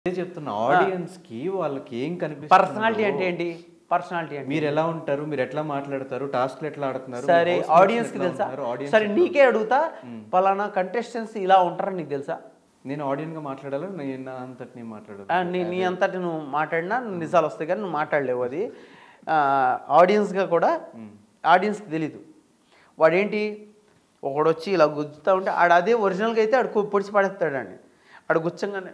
అదే చెప్తున్నా ఆడియన్స్ కి వాళ్ళకి ఏం కనిపిస్తుంది పర్సనాలిటీ అంటే ఏంటి పర్సనాలిటీ అంటే మీరు ఎలా ఉంటారు మీరు ఎట్లా మాట్లాడతారు టాస్క్లు ఎట్లా ఆడుతున్నారు సరే మీ housemates ఆడియన్స్ కి ఎట్లా తెలుసా ఉంటున్నారు, audience సరే ఎట్లా- నీకే అడుగుతా పలానా కంటెస్టెంట్స్ ఇలా ఉంటారని నీకు తెలుసా నేను ఆడియన్స్ గా మాట్లాడాలా నేను నా అంతటి నేను మాట్లాడాలి ఆ, నీ నీ అంతటి నువ్వు మాట్లాడినా నిజాలు వస్తాయి కానీ నువ్వు మాట్లాడలేవు అది ఆ, ఆడియన్స్గా కూడా ఆడియన్స్కి తెలీదు వాడేంటి ఒకడు వచ్చి ఇలా గుచ్చుతా ఉంటే ఆడు అదే ఒరిజినల్గా అయితే ఆడు కు- పొడిచి పడేస్తాడండి ఆడు గుచ్చంగానే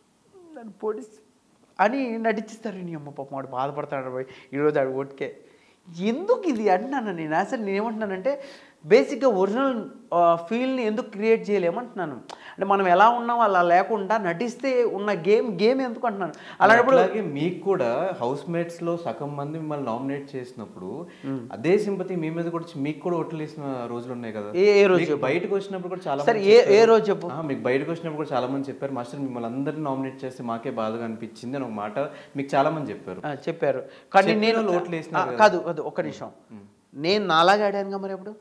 నన్ను పొడిచి అని నటిచ్చిస్తారు నీ అమ్మ పాపం వాడు బాధపడతాడు పోయి ఈరోజు ఆడు ఓట్కే ఎందుకు ఇది అంటున్నాను నేను అసలు నేను ఏమంటున్నానంటే బేసిక్గా ఒరిజినల్ ఫీల్ని ఎందుకు క్రియేట్ చేయలేమంటున్నాను అంటే మనం ఎలా ఉన్నాం అలా లేకుండా నటిస్తే ఉన్న గేమ్ గేమ్ ఎందుకు అంటున్నాను అలాంటప్పుడు అలాగే మీకు కూడా హౌస్ మేట్స్ లో సగం మంది మిమ్మల్ని నామినేట్ చేసినప్పుడు అదే సింపతి మీ మీద కూడా వచ్చి మీకు కూడా ఓట్లు వేసిన రోజులు ఉన్నాయి కదా ఏ ఏ రోజు మీకు బయటకు వచ్చినప్పుడు కూడా చాలా సరే మంది ఏ చెప్పారు. ఏ రోజు చెప్పు ఆ, మీకు బయటకు వచ్చినప్పుడు కూడా చాలా మంది చెప్పారు మాస్టర్ మిమ్మల్ని అందరిని నామినేట్ చేస్తే మాకే బాధగా అనిపించింది అని ఒక మాట మీకు చాలా మంది చెప్పారు ఆ, చెప్పారు కానీ చెప్పిన నేను వాళ్ళు ఓట్లు వేసినారు ఆ, కదా. కాదు కాదు ఒక్క నిమిషం నేను నాలాగా ఆడానుగా మరి ఎప్పుడు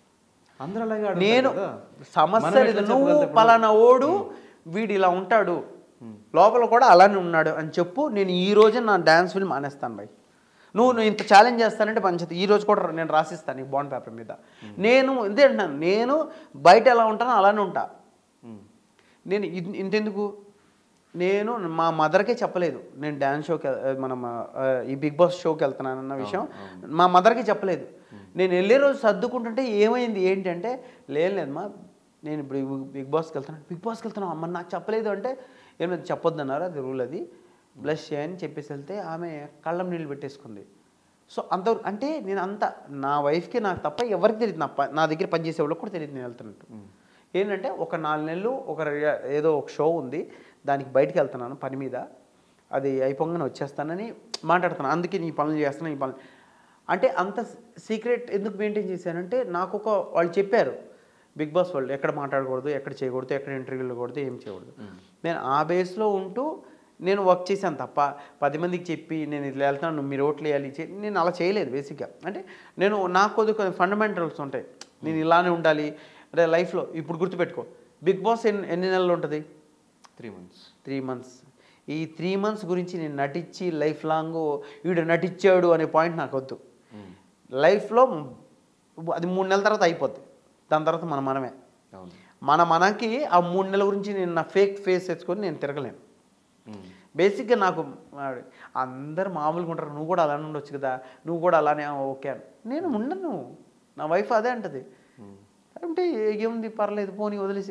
అందరూ అలాగే ఆడుతారు నేను కదా. సమస్య మనం లేదు ఎట్లా నువ్వు చెప్పగలుగుతాం ఇప్పుడు? పలానా ఓడు వీడు ఇలా ఉంటాడు లోపల కూడా అలానే ఉన్నాడు అని చెప్పు నేను ఈ రోజే నా డ్యాన్స్ ఫిల్మ్ మానేస్తాను బాయ్ నువ్వు నువ్వు ఇంత ఛాలెంజ్ చేస్తానంటే పంచత ఈ రోజు కూడా నేను రాసిస్తాను నీకు బాండ్ పేపర్ మీద నేను ఇదే అంటున్నాను నేను బయట ఎలా ఉంటానో అలానే ఉంటా ఉమ్. నేను ఇన్- ఇంతెందుకు నేను మా మదర్కే చెప్పలేదు నేను డ్యాన్స్ షోకి వెల్- మనం ఆ, ఈ బిగ్ బాస్ షోకి వెళ్తున్నాను అన్న విషయం మా మదర్కి చెప్పలేదు నేను వెళ్ళే రోజు సర్దుకుంటుంటే ఏమైంది ఏంటంటే లేదు లేదు మా నేను ఇప్పుడు ఈ బిగ్ బాస్కి వెళ్తున్నాను బిగ్ బాస్కి వెళ్తున్నాను అమ్మ నాకు చెప్పలేదు అంటే ఏమైనా చెప్పొద్దు అన్నారు అది రూల్ అది బ్లష్ చేయని చెప్పేసి వెళ్తే ఆమె కళ్ళం నీళ్ళు పెట్టేసుకుంది సో అంత అంటే నేను అంత నా వైఫ్కి నాకు తప్ప ఎవరికి తెలియదు నా ప- నా దగ్గర పనిచేసే వాళ్ళకి కూడా తెలియదు నేను వెళ్తున్నట్టు ఏంటంటే ఒక నాలుగు నెలలు ఒక రియా- ఏదో ఒక షో ఉంది దానికి బయటికి వెళ్తున్నాను పని మీద అది అయిపోగానే వచ్చేస్తానని మాట్లాడుతున్నాను అందుకే నీ పనులు చేస్తున్నాను ఈ పనులు అంటే అంత సీక్రెట్ ఎందుకు మెయింటైన్ చేశానంటే నాకు ఒక వాళ్ళు చెప్పారు బిగ్ బాస్ వాళ్ళు ఎక్కడ మాట్లాడకూడదు ఎక్కడ చేయకూడదు ఎక్కడ ఇంటర్వ్యూలు కూడదు ఏం చేయకూడదు నేను ఆ బేస్లో ఉంటూ నేను వర్క్ చేశాను తప్ప పది మందికి చెప్పి నేను ఇట్లా వెళ్తాను మీరు ఓట్లు వేయాలి చే- నేను అలా చేయలేదు బేసిక్గా అంటే నేను నాకు కొద్ది కొన్ని ఫండమెంటల్స్ ఉంటాయి నేను ఇలానే ఉండాలి అదే లైఫ్లో ఇప్పుడు గుర్తుపెట్టుకో బిగ్ బాస్ ఎన్ని ఎన్ని నెలలు ఉంటుంది త్రీ మంత్స్ త్రీ మంత్స్ ఈ త్రీ మంత్స్ గురించి నేను నటించి లైఫ్ లాంగ్ వీడు నటించాడు అనే పాయింట్ నాకు వద్దు లైఫ్లో అది మూడు నెలల తర్వాత అయిపోద్ది దాని తర్వాత మన మనమే అవును మన మనకి ఆ మూడు నెలల గురించి నేను నా ఫేక్ ఫేస్ తెచ్చుకొని నేను తిరగలేను ఉమ్. బేసిక్గా నాకు ఆ- అందరు మామూలుగా ఉంటారు నువ్వు కూడా అలానే ఉండొచ్చు కదా నువ్వు కూడా అలానే ఆ, ఓకే అని నేను ఉండను నా వైఫ్ అదే అంటది ఉమ్. అంటే ఏముంది పర్లేదు పోనీ వదిలేసి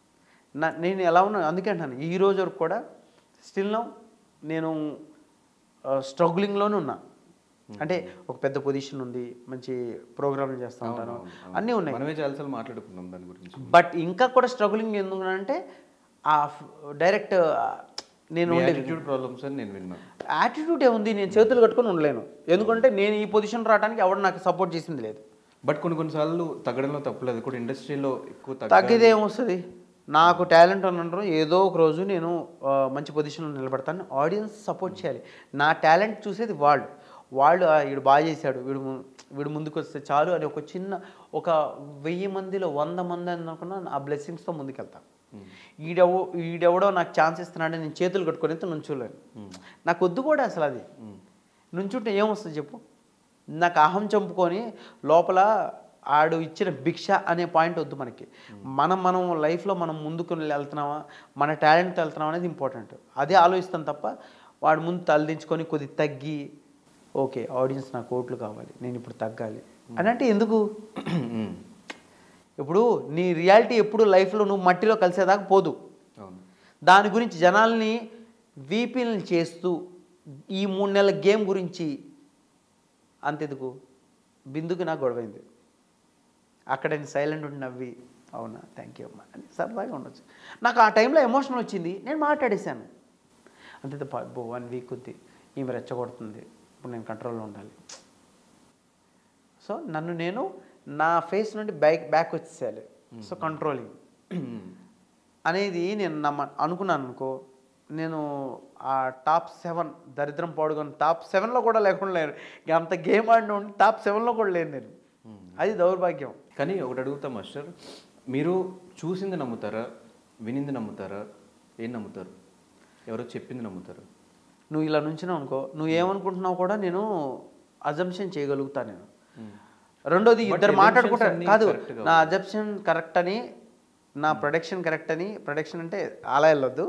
నా నేను ఎలా ఉన్నా అందుకే అంటాను ఈ రోజు వరకు కూడా స్టిల్ నౌ నేను స్ట్రగ్లింగ్లోనే ఉన్నా అంటే ఒక పెద్ద పొజిషన్ ఉంది మంచి ప్రోగ్రాంలు చేస్తూ ఉంటాను అవును, అవును. అన్నీ ఉన్నాయి మనమే చాలాసార్లు మాట్లాడుకున్నాం దాని గురించి బట్ ఇంకా కూడా స్ట్రగులింగ్ ఎందుకు అంటే ఆ డైరెక్ట్ నేను ఉండే యాటిట్యూడ్ ప్రాబ్లమ్స్ అని నేను విన్నాను యాటిట్యూడ్ ఏముంది నేను చేతులు కట్టుకొని ఉండలేను ఎందుకంటే నేను ఈ పొజిషన్ రావడానికి ఎవడు నాకు సపోర్ట్ చేసింది లేదు బట్ కొన్ని కొన్నిసార్లు తగ్గడంలో తప్పలేదు కూడా ఇండస్ట్రీలో ఎక్కువ తగ్గ తగ్గితే ఏమొస్తుంది నాకు టాలెంట్ అన్నారు ఏదో ఒక రోజు నేను ఆ, మంచి పొజిషన్లో నిలబడతాను ఆడియన్స్ సపోర్ట్ చేయాలి నా టాలెంట్ చూసేది వాళ్ళు వాళ్ళు "ఆ, వీడు బాగా చేశాడు వీడు ము- వీడు ముందుకు వస్తే చాలు అని ఒక చిన్న ఒక వెయ్యి మందిలో వంద మంది అని అనుకున్నా ఆ బ్లెస్సింగ్స్తో ముందుకెళ్తాను ఈడెవ ఈడెవడో నాకు ఛాన్స్ ఇస్తున్నాడని నేను చేతులు కట్టుకొని అయితే నుంచోలేను నాకు వద్దు కూడా అసలు అది నుంచుంటే ఏమొస్తుంది చెప్పు నాకు అహం చంపుకొని లోపల ఆడు ఇచ్చిన భిక్ష అనే పాయింట్ వద్దు మనకి మనం మనం లైఫ్లో మనం ముందుకు వెళ్తున్నామా మన టాలెంట్తో వెళ్తున్నామా అనేది ఇంపార్టెంట్ అదే ఆలోచిస్తాం తప్ప వాడు ముందు తలదించుకొని కొద్ది తగ్గి ఓకే ఆడియన్స్ నాకు ఓట్లు కావాలి నేను ఇప్పుడు తగ్గాలి అని అంటే ఎందుకు ఉమ్. ఇప్పుడు నీ రియాలిటీ ఎప్పుడు లైఫ్లో నువ్వు మట్టిలో కలిసేదాకా పోదు అవును దాని గురించి జనాల్ని వీపీలను చేస్తూ ఈ మూడు నెలల గేమ్ గురించి అంతెందుకు బిందుకు నాకు గొడవైంది అక్కడ నేను సైలెంట్ ఉండి నవ్వి అవునా థ్యాంక్ యూ అమ్మా అని సరదాగా ఉండొచ్చు నాకు ఆ టైంలో ఎమోషన్ వచ్చింది నేను మాట్లాడేశాను అంతే తప్ప వన్ వీక్ ఉంది ఈమె రెచ్చగొడుతుంది ఇప్పుడు నేను కంట్రోల్లో ఉండాలి సో నన్ను నేను నా ఫేస్ నుండి బ్యాక్ బ్యాక్ వచ్చేసేయాలి సో కంట్రోలింగ్ అనేది నేను నమ్మ అనుకున్నాను అనుకో నేను ఆ టాప్ సెవెన్ దరిద్రం పాడుకొని టాప్ సెవెన్లో కూడా లేకుండా లేను ఇక అంత గేమ్ ఆడిన ఉండి టాప్ సెవెన్లో కూడా లేను నేను అది దౌర్భాగ్యం కానీ ఒకటి అడుగుతా మాస్టర్ మీరు చూసింది నమ్ముతారా వినింది నమ్ముతారా ఏం నమ్ముతారు ఎవరో చెప్పింది నమ్ముతారు నువ్వు ఇలా నుంచినావు అనుకో నువ్వు ఏమనుకుంటున్నావు కూడా నేను అజంప్షన్ చేయగలుగుతా నేను రెండోది But ఇద్దరు assumptions మాట్లాడుకుంటారు అన్నీ కాదు correct గా నా అజంప్షన్ కరెక్ట్ అని నా ప్రొడక్షన్ కరెక్ట్ అని ప్రొడక్షన్ అంటే అలా వెళ్ళొద్దు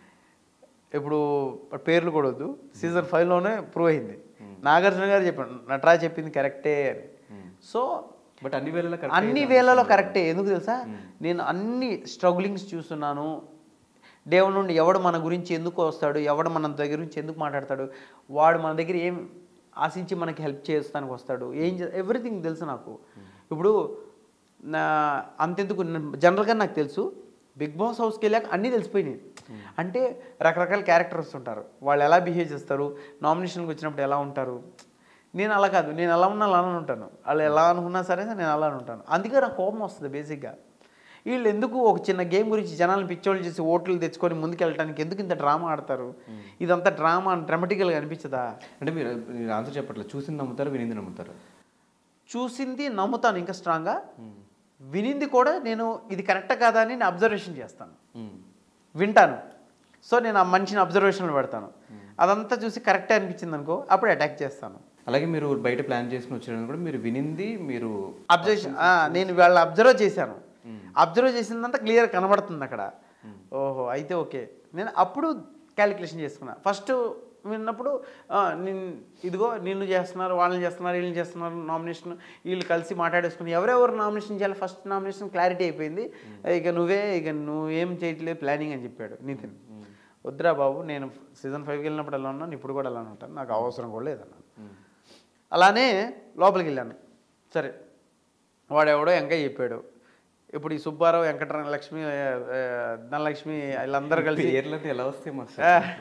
ఇప్పుడు పేర్లు కూడా వద్దు సీజన్ ఫైవ్లోనే ప్రూవ్ అయింది నాగార్జున గారు చెప్పాడు నటరాజ్ చెప్పింది కరెక్టే అని సో బట్ అన్ని వేళలా correct అన్ని అయ్యేది వేళలో కరెక్టే ఎందుకు తెలుసా నేను అన్ని స్ట్రగులింగ్స్ చూస్తున్నాను దేవుడి నుండి ఎవడు మన గురించి ఎందుకు వస్తాడు ఎవడు మన దగ్గర గురించి ఎందుకు మాట్లాడతాడు వాడు మన దగ్గర ఏం ఆశించి మనకి హెల్ప్ చేస్తానికి వస్తాడు ఏం ఎవ్రీథింగ్ తెలుసు నాకు ఇప్పుడు నా అంతెందుకు జనరల్గా నాకు తెలుసు బిగ్ బాస్ హౌస్కి వెళ్ళాక అన్నీ తెలిసిపోయినాయి అంటే రకరకాల క్యారెక్టర్స్ ఉంటారు వాళ్ళు ఎలా బిహేవ్ చేస్తారు నామినేషన్కి వచ్చినప్పుడు ఎలా ఉంటారు నేను అలా కాదు నేను ఎలా ఉన్నా అలానే ఉంటాను వాళ్ళు ఎలా అనుకున్నా సరే నేను అలానే ఉంటాను అందుకే నాకు కోపం వస్తుంది బేసిక్గా వీళ్ళు ఎందుకు ఒక చిన్న గేమ్ గురించి జనాలను పిచ్చోళ్ళు చేసి ఓట్లు తెచ్చుకొని ముందుకెళ్ళడానికి ఎందుకు ఇంత డ్రామా ఆడతారు ఇదంతా డ్రామా డ్రామటికల్గా అనిపించదా అంటే మీరు మీరు ఆన్సర్ చెప్పట్లేదు చూసింది నమ్ముతారు వినింది నమ్ముతారు చూసింది నమ్ముతాను ఇంకా స్ట్రాంగ్గా వినింది కూడా నేను ఇది కరెక్టా కాదా అని నేను అబ్జర్వేషన్ చేస్తాను వింటాను సో నేను ఆ మనిషిని అబ్జర్వేషన్లో పెడతాను అదంతా చూసి కరెక్టే అనిపించింది అనుకో అప్పుడు అటాక్ చేస్తాను అలాగే మీరు బయట ప్లాన్ చేసుకుని వచ్చారని కూడా మీరు వినింది మీరు అబ్జర్వేషన్ నేను వాళ్ళని అబ్జర్వ్ చేశాను అబ్జర్వ్ చేసిందంతా క్లియర్ కనబడుతుంది అక్కడ ఓహో అయితే ఓకే నేను అప్పుడు క్యాలిక్యులేషన్ చేసుకున్నా ఫస్ట్ విన్నప్పుడు ఆ, నిన్ ఇదిగో నిన్ను చేస్తున్నారు వాళ్ళని చేస్తున్నారు వీళ్ళని చేస్తున్నారు నామినేషన్ వీళ్ళు కలిసి మాట్లాడేసుకుని ఎవరెవరు నామినేషన్ చేయాలి ఫస్ట్ నామినేషన్ క్లారిటీ అయిపోయింది ఇక నువ్వే ఇక నువ్వేం చేయట్లేదు ప్లానింగ్ అని చెప్పాడు నితిన్ వద్దురా బాబు నేను సీజన్ ఫైవ్కి వెళ్ళినప్పుడు ఎలా ఉన్నాను ఇప్పుడు కూడా అలానే ఉంటాను నాకు అవసరం కూడా లేదన్నాను అలానే లోపలికి వెళ్ళాను సరే వాడెవడో ఇంకా చెప్పాడు ఇప్పుడు ఈ సుబ్బారావు వెంకటరమణ లక్ష్మి ఆ, ఆ, ధనలక్ష్మి వీళ్ళందరూ కలిసి పేర్లంటే ఎలా వస్తాయి మా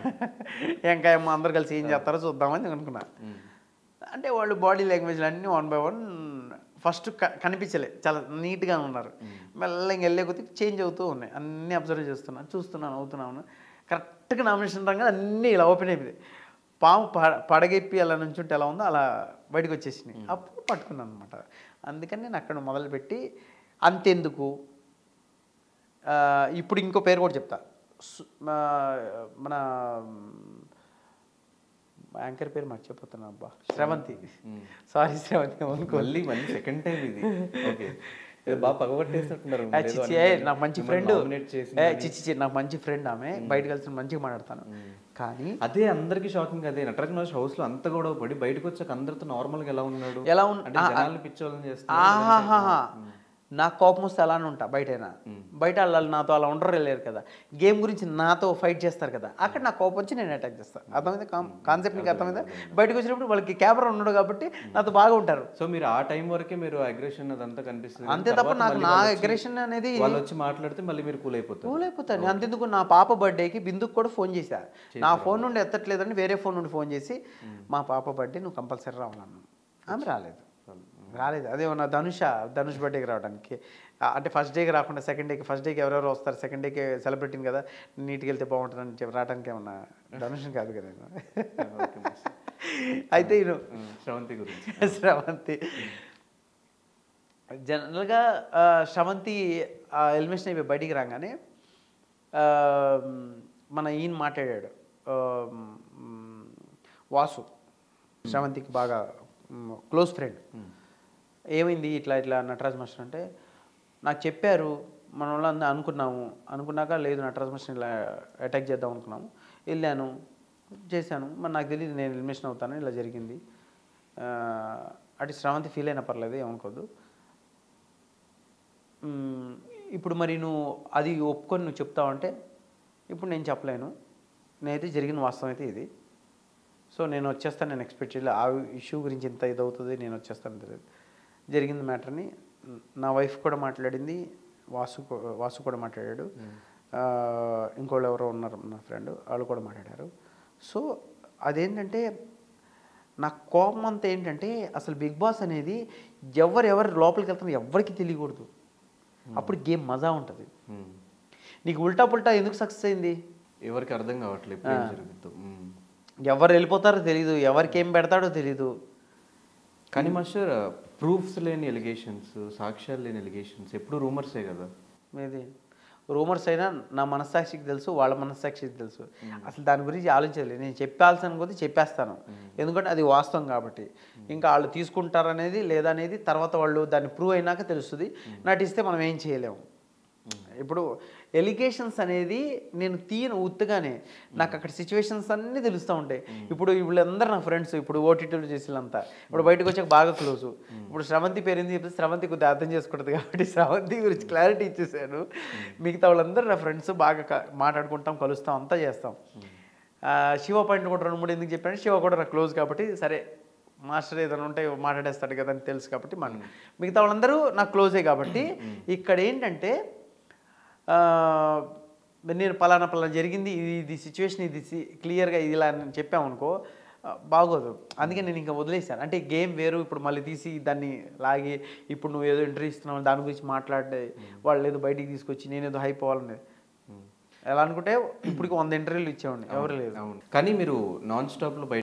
ఇంకా ఏమో అందరు కలిసి ఏం చేస్తారో చూద్దామని అనుకున్నా అంటే వాళ్ళు బాడీ లాంగ్వేజ్లు అన్నీ వన్ బై వన్ ఫస్ట్ కనిపించలే చాలా నీట్గా ఉన్నారు మెల్లగా వెళ్ళే కొద్ది చేంజ్ అవుతూ ఉన్నాయి అన్నీ అబ్జర్వ్ చేస్తున్నాను చూస్తున్నాను అవుతున్నాను కరెక్ట్గా నామినేషన్ రంగా అన్నీ ఇలా ఓపెన్ అయిపోయింది పాము ప పడగెప్పి అలా నుంచుంటే ఎలా ఉందో అలా బయటకు వచ్చేసినాయి అప్పుడు పట్టుకున్నాను అనమాట అందుకని నేను అక్కడ మొదలుపెట్టి అంతెందుకు ఆ, ఇప్పుడు ఇంకో పేరు కూడా చెప్తా సు- మా- మన యాంకర్ పేరు మర్చిపోతున్నా అబ్బా శ్రవంతి సారీ శ్రవంతి అనుకో మళ్ళీ మళ్ళీ సెకండ్ టైం ఇది ఓకే ఇది బాగా పగబట్టేసినట్టున్నారు ఏ, ఏదో చిచ్చి ఏ, అనుకుని నాకు మంచి మిమ్మల్ని ఫ్రెండ్ nominate చేసింది ఏ అని. చిచ్చి చి, నాకు మంచి ఫ్రెండ్ ఆమె బయట కలిసి మంచిగా మాట్లాడతాను కానీ అదే అందరికి షాకింగ్ అదే నటరాజ్ హౌస్ లో అంత గొడవ పడి బయటకు వచ్చాక అందరితో నార్మల్ గా ఎలా ఉన్నాడు ఎలా ఉన్- అంటే ఆ, ఆ. జనాలు పిచ్చోళ్ళని చేస్తారు ఆహాహా నాకు కోపం వస్తే అలానే ఉంటా బయటైనా బయట వాళ్ళు నాతో అలా ఉండరు లేరు కదా గేమ్ గురించి నాతో ఫైట్ చేస్తారు కదా అక్కడ నాకు కోపం వచ్చి నేను అటాక్ చేస్తాను అర్థమైంది కాన్సెప్ట్ నీకు అర్థమైందా బయటకు వచ్చినప్పుడు వాళ్ళకి కెమెరా ఉండడు కాబట్టి నాతో బాగా ఉంటారు సో మీరు ఆ టైం వరకే మీరు అగ్రెషన్ అదంతా కనిపిస్తుంది అంతే తప్ప తర్వాత నాకు మళ్ళీ నా వాళ్ళు వచ్చి- అగ్రెషన్ అనేది వాళ్ళు వచ్చి మాట్లాడితే మళ్ళీ మీరు కూల్ అయిపోతారు కూల్ అయిపోతాను అంతెందుకు నా పాప బర్త్డేకి బిందుకు కూడా ఫోన్ చేశా నా ఫోన్ నుండి ఎత్తట్లేదని వేరే ఫోన్ నుండి ఫోన్ చేసి మా పాప బర్త్డే నువ్వు కంపల్సరీ రావాలన్నాను ఆమె రాలేదు రాలేదు అదే నా ధనుష ధనుష్ బర్త్డేకి రావడానికి ఆ, అంటే ఫస్ట్ డేకి రాకుండా సెకండ్ డేకి ఫస్ట్ డేకి ఎవరెవరు వస్తారు సెకండ్ డేకి సెలబ్రిటీని కదా నీట్కి వెళ్తే బాగుంటుందని చెప్పి రావడానికి ఏమన్నా ధనుష్ని కాదు కదా నేను. అయితే ఈయన ఉమ్, శ్రవంతి గురించి శ్రవంతి జనరల్గా ఆ, శ్రవంతి ఎలిమినేషన్ అయిపోయి బయటికి రాగానే ఆ, మన ఈయన మాట్లాడాడు ఆ, మ్, వాసు శ్రవంతికి బాగా క్లోజ్ ఫ్రెండ్ ఏమైంది ఇట్లా ఇట్లా నటరాజ్ మాస్టర్ అంటే నాకు చెప్పారు మన వాళ్ళందరూ అనుకున్నాము అనుకున్నాక లేదు నటరాజ్ మాస్టర్ ఇలా అటాక్ చేద్దాం అనుకున్నాము వెళ్ళాను చేశాను మరి నాకు తెలియదు నేను ఎలిమినేషన్ అవుతాను ఇలా జరిగింది ఆ, అటు శ్రావంతి ఫీల్ అయినా పర్లేదు ఏమనుకోద్దు మ్మ్, ఇప్పుడు మరి నువ్వు అది ఒప్పుకొని నువ్వు చెప్తావంటే ఇప్పుడు నేను చెప్పలేను నేనైతే జరిగిన వాస్తవం అయితే ఇది సో నేను వచ్చేస్తాను నేను ఎక్స్పెక్ట్ చేయలేదు ఆ ఇష్యూ గురించి ఇంత ఇది అవుతుంది నేను వచ్చేస్తాను తెలియదు జరిగింది మ్యాటర్ని నా వైఫ్ కూడా మాట్లాడింది వాసు కూ- వాసు కూడా మాట్లాడాడు ఆ, ఇంకోళ్ళు ఎవరో ఉన్నారు నా ఫ్రెండ్ వాళ్ళు కూడా మాట్లాడారు సో అదేంటంటే నా కోపం అంతా ఏంటంటే అసలు బిగ్ బాస్ అనేది ఎవరు ఎవరు లోపలికి వెళ్తారో ఎవరికి తెలియకూడదు అప్పుడు గేమ్ మజా ఉంటుంది ఉమ్. నీకు ఉల్టా పుల్టా ఎందుకు సక్సెస్ అయింది ఎవరికి అర్థం కావట్లేదు ఇప్పుడు ఏం జరుగుతుందో ఉమ్. ఎవరు వెళ్ళిపోతారో తెలియదు ఎవరికి ఏం పెడతాడో తెలీదు కానీ మాస్టర్ ప్రూఫ్స్ లేని ఎలిగేషన్స్ సాక్ష్యాలు లేని ఎలిగేషన్స్ ఎప్పుడు రూమర్సే కదా ఇది రూమర్స్ అయినా నా మనస్సాక్షికి తెలుసు వాళ్ళ మనస్సాక్షికి తెలుసు అసలు దాని గురించి ఆలోచించలేదు నేను చెప్పాల్సిన కొద్దీ చెప్పేస్తాను ఎందుకంటే అది వాస్తవం కాబట్టి ఇంకా వాళ్ళు తీసుకుంటారనేది లేదా అనేది తర్వాత వాళ్ళు దాన్ని ప్రూవ్ అయినాక తెలుస్తుంది నటిస్తే మనం ఏం చేయలేము ఇప్పుడు ఎలిగేషన్స్ అనేది నేను తీయను ఉత్తగానే నాకు అక్కడ సిచ్యువేషన్స్ అన్నీ తెలుస్తూ ఉంటాయి ఇప్పుడు వీళ్ళందరూ నా ఫ్రెండ్స్ ఇప్పుడు ఓటీటీలు చేసేలంతా ఇప్పుడు బయటకు వచ్చాక బాగా క్లోజ్ ఇప్పుడు శ్రవంతి పేరుంది చెప్తే శ్రవంతి కొద్దిగా అర్థం చేసుకుంటుంది కాబట్టి శ్రవంతి గురించి క్లారిటీ ఇచ్చేసాను మిగతా వాళ్ళందరూ నా ఫ్రెండ్స్ బాగా క- మాట్లాడుకుంటాం కలుస్తాం అంతా చేస్తాం ఆ, శివ పాయింట్ కూడా రెండు మూడు ఎందుకు చెప్పాను శివ కూడా నాకు క్లోజ్ కాబట్టి సరే మాస్టర్ ఏదైనా ఉంటే మాట్లాడేస్తాడు కదా అని తెలుసు కాబట్టి మన మిగతా వాళ్ళందరూ నాకు క్లోజే కాబట్టి ఇక్కడ ఏంటంటే ఆ, నేను పలానా పలానా జరిగింది ఇది ఇది సిచ్యువేషన్ ఇది క్లియర్గా ఇది ఇలా అని చెప్పామనుకో ఆ, బాగోదు అందుకే నేను ఇంకా వదిలేశాను అంటే గేమ్ వేరు ఇప్పుడు మళ్ళీ తీసి దాన్ని లాగి ఇప్పుడు నువ్వు ఏదో ఇంటర్వ్యూ ఇస్తున్నావు దాని గురించి మాట్లాడే వాళ్ళు ఏదో బయటికి తీసుకొచ్చి నేను ఏదో హైప్ అవ్వాలని ఎలా అనుకుంటే ఇప్పటికి వంద ఇంటర్వ్యూలు ఇచ్చేవాడిని ఎవరు లేదు అవును కానీ మీరు నాన్ స్టాప్లో బయట